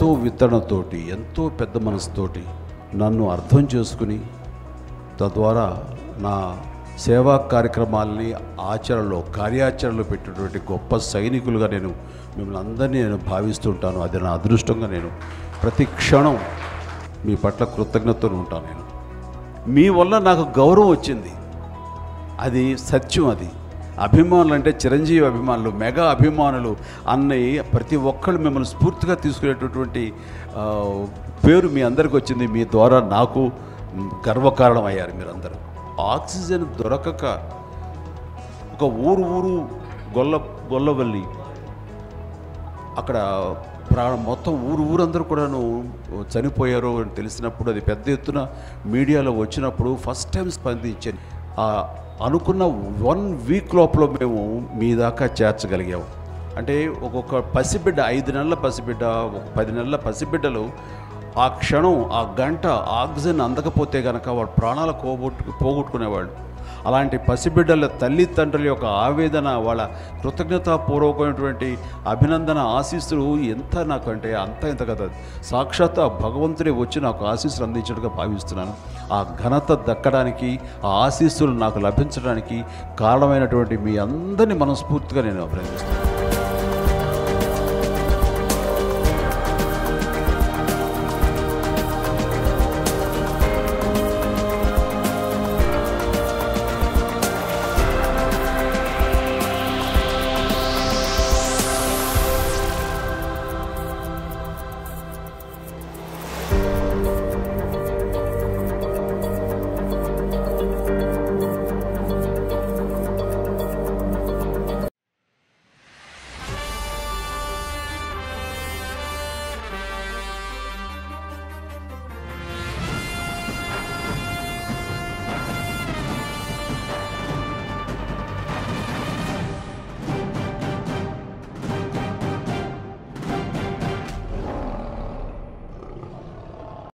విత్తనతోటి ఎంతో పెద్ద మనసుతోటి నన్ను అర్థం చేసుకుని తద్వారా నా సేవా కార్యక్రమాలని ఆచరణలో కార్యాచరణలో పెట్టినటువంటి గొప్ప సైనికులుగా నేను మిమ్మల్ని అందరినీ నేను భావిస్తుంటాను అది నా అదృష్టంగా నేను ప్రతి క్షణం మీ పట్ల కృతజ్ఞతతో ఉంటాను నేను మీ వల్ల నాకు గౌరవం వచ్చింది అది సత్యం అది అభిమానులు అంటే చిరంజీవి అభిమానులు మెగా అభిమానులు అన్నయ్య ప్రతి ఒక్కళ్ళు మిమ్మల్ని స్ఫూర్తిగా తీసుకునేటటువంటి ఆ, పేరు మీ అందరికి వచ్చింది మీ ద్వారా నాకు గర్వకారణం అయ్యారు మీరందరూ ఆక్సిజన్ దొరకక ఒక ఊరు ఊరు గొల్ల గొల్లవల్లి అక్కడ ప్రాణం మొత్తం ఊరు ఊరందరూ కూడాను చనిపోయారు అని తెలిసినప్పుడు అది పెద్ద ఎత్తున మీడియాలో వచ్చినప్పుడు ఫస్ట్ టైం స్పందించాను ఆ అనుకున్న వన్ వీక్ లోపల మేము మీ దాకా చేర్చగలిగాము అంటే ఒక్కొక్క పసిబిడ్డ ఐదు నెలల పసిబిడ్డ ఒక పది నెలల పసిబిడ్డలు ఆ క్షణం ఆ గంట ఆక్సిజన్ అందకపోతే కనుక వాడు ప్రాణాలు పోగొట్టు పోగొట్టుకునేవాళ్ళు అలాంటి పసిబిడ్డల తల్లిదండ్రుల యొక్క ఆవేదన వాళ్ళ కృతజ్ఞతాపూర్వకమైనటువంటి అభినందన ఆశీస్సులు ఎంత నాకంటే అంత ఎంత కదా సాక్షాత్ ఆ భగవంతుడే వచ్చి నాకు ఆశీస్సులు అందించినట్టుగా భావిస్తున్నాను ఆ ఘనత దక్కడానికి ఆ ఆశీస్సులు నాకు లభించడానికి కారణమైనటువంటి మీ అందరినీ మనస్ఫూర్తిగా నేను అభినందిస్తున్నాను